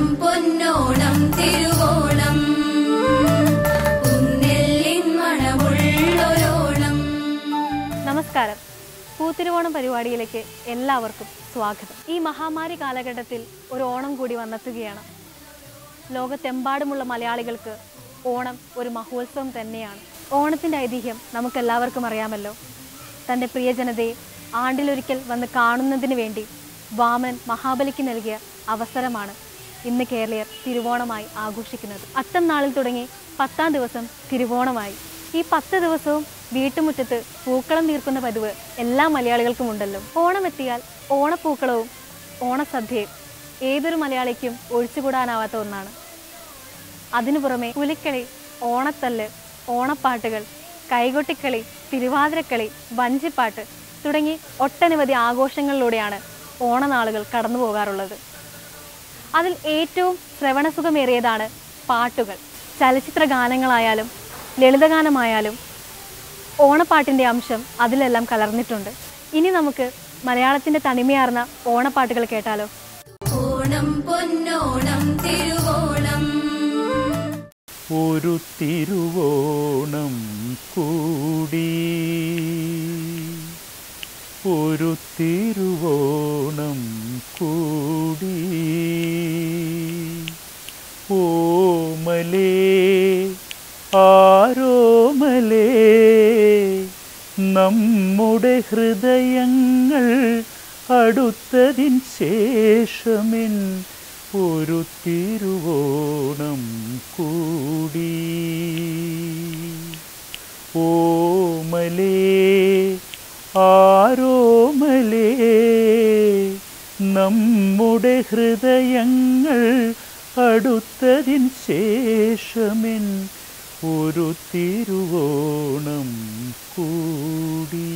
പൊന്നോണം തിരുവോണം പുന്നെല്ലിൻ മണമുള്ളൊരോണം നമസ്കാരം പൂത്തിരുവോണം പരിപാടിയിലേക്ക് എല്ലാവർക്കും സ്വാഗതം ഈ മഹാമാരി കാലഘട്ടത്തിൽ ഒരു ഓണം കൂടി വന്നെത്തുകയാണ് ലോകത്തെമ്പാടുമുള്ള മലയാളികൾക്ക് ഓണം ഒരു മഹോത്സവം തന്നെയാണ് ഓണത്തിൻ്റെ ഐതിഹ്യം നമുക്കെല്ലാവർക്കും അറിയാമല്ലോ തൻ്റെ പ്രിയജനതയെ ആണ്ടിലൊരിക്കൽ വന്ന് കാണുന്നതിന് വേണ്ടി വാമൻ മഹാബലിക്ക് നൽകിയ അവസരമാണ് ഇന്ന് കേരളീയർ തിരുവോണമായി ആഘോഷിക്കുന്നത് അത്തം നാളിൽ തുടങ്ങി പത്താം ദിവസം തിരുവോണമായി ഈ പത്ത് ദിവസവും വീട്ടുമുറ്റത്ത് പൂക്കളം തീർക്കുന്ന പതിവ് എല്ലാ മലയാളികൾക്കും ഉണ്ടല്ലോ ഓണമെത്തിയാൽ ഓണപ്പൂക്കളവും ഓണസദ്യയും ഏതൊരു മലയാളിക്കും ഒഴിച്ചുകൂടാനാവാത്ത ഒന്നാണ് അതിനു പുറമെ പുലിക്കളി ഓണത്തല്ല് ഓണപ്പാട്ടുകൾ കൈകൊട്ടിക്കളി തിരുവാതിരക്കളി വഞ്ചിപ്പാട്ട് തുടങ്ങി ഒട്ടനവധി ആഘോഷങ്ങളിലൂടെയാണ് ഓണനാളുകൾ കടന്നു പോകാറുള്ളത് അതിൽ ഏറ്റവും ശ്രവണസുഖമേറിയതാണ് പാട്ടുകൾ ചലച്ചിത്ര ഗാനങ്ങളായാലും ലളിതഗാനമായാലും ഓണപ്പാട്ടിൻ്റെ അംശം അതിലെല്ലാം കലർന്നിട്ടുണ്ട് ഇനി നമുക്ക് മലയാളത്തിൻ്റെ തനിമയാർന്ന ഓണപ്പാട്ടുകൾ കേട്ടാലോ ഓണം പൊന്നോണം തിരുവോണം ഒരു തിരുവോണം കൂടി ഒരു തിരുവോണം കൂടി ഓമലേ ആരോമലേ നമ്മുടെ ഹൃദയങ്ങൾ അടുത്തതിൻ ശേഷമെൻ ഒരു തിരുവോണം കൂടി ഓമലേ ആരോമലേ നമ്മുടെ ഹൃദയങ്ങൾ അടുത്തതിൻ ശേഷമെൻ ഒരു തിരുവോണം കൂടി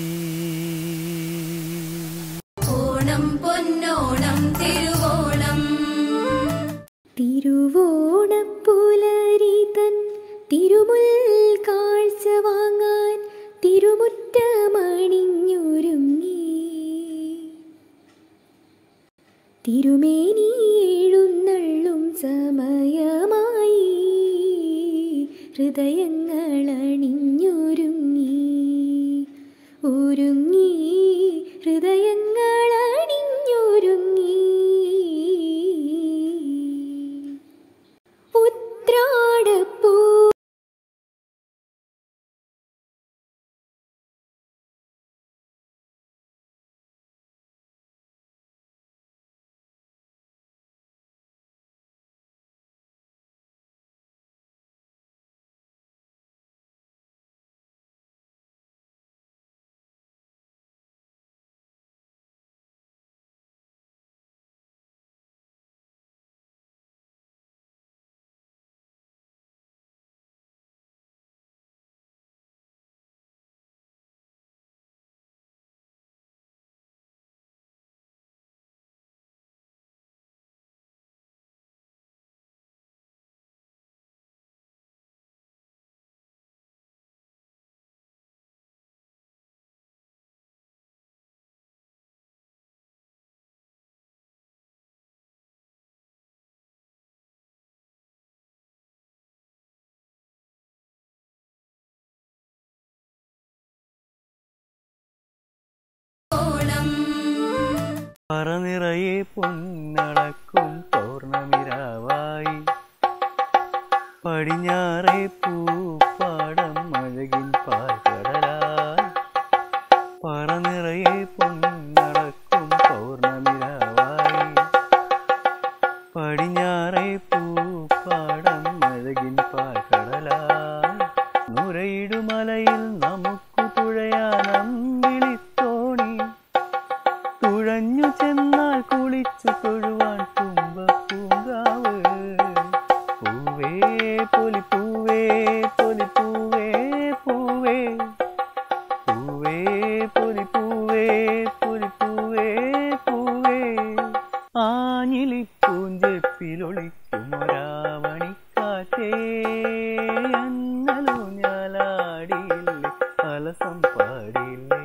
ഓണം പൊന്നോണം തിരുവോണം തിരുവോണപ്പുലരി തൻ തിരുമുൽ കാഴ്ച വാങ്ങാൻ തിരുമുറ്റമണിഞ്ഞൊരുങ്ങി തിരുമേനി എഴുന്നള്ളും സമയമായി ഹൃദയങ്ങൾ അണിഞ്ഞൊരുങ്ങി ഒരുങ്ങി ഹൃദയങ്ങൾ അണിഞ്ഞൊരുങ്ങി ഉത്രാടപ്പൂ പറനിറയെ പൊന്നളക്കും പൗർണമിരാവായി പടിഞ്ഞാറെ പൂപ്പാടം അഴകിൻ പാൽക്കടലായി പറനിറയെ പൊന്നളക്കും പൗർണമിരാവായി പടിഞ്ഞാറെ പൂപ്പാടം അഴകിൻ പാൽക്കടലായി നുരയിടുമലയിൽ നമുക്കു തുഴയാനം വിളിത്തോണി തുഴഞ്ഞു ചെന്നാൽ കുളിച്ചു തൊഴുവാൻ തുമ്പപ്പൂങ്കാവ് പൂവേ പൊലി പൂവേ പൊലി പൂവേ പൂവേ പൂവേ പൊലി പൂവേ പൊലി പൂവേ പൂവേ ആഞ്ഞിലി പൂഞ്ചെപ്പിലൊളിക്കുമൊരാവണിക്കാറ്റേ അന്നലു ഞാലാടിയില്ലേ അലസം പാടിയില്ലേ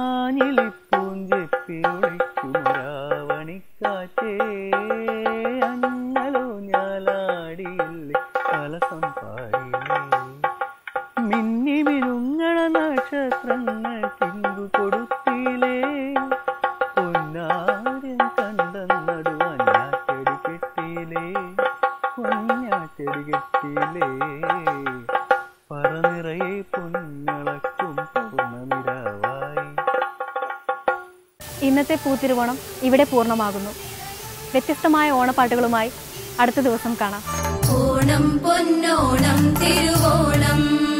ആഞ്ഞിലിപ്പൂഞ്ചെപ്പിയൊളിക്കുമൊരാവണിക്കാറ്റേ ഞങ്ങൾക്കിങ്കു കൊടുത്തില്ലേ പൊന്നാരം കണ്ടെന്നടുവാൻ ഞാറ്റടി കെട്ടിയിലേ പൊന്നാറ്റടി കെട്ടിയിലേ പറനിറയെ പൊന്നളക്കും പൂർണ്ണനിരാവായി ഇന്നത്തെ പൂത്തിരുവോണം ഇവിടെ പൂർണ്ണമാകുന്നു വ്യത്യസ്തമായ ഓണപ്പാട്ടുകളുമായി അടുത്ത ദിവസം കാണാം ഓണം പൊന്നോണം തിരുവോണം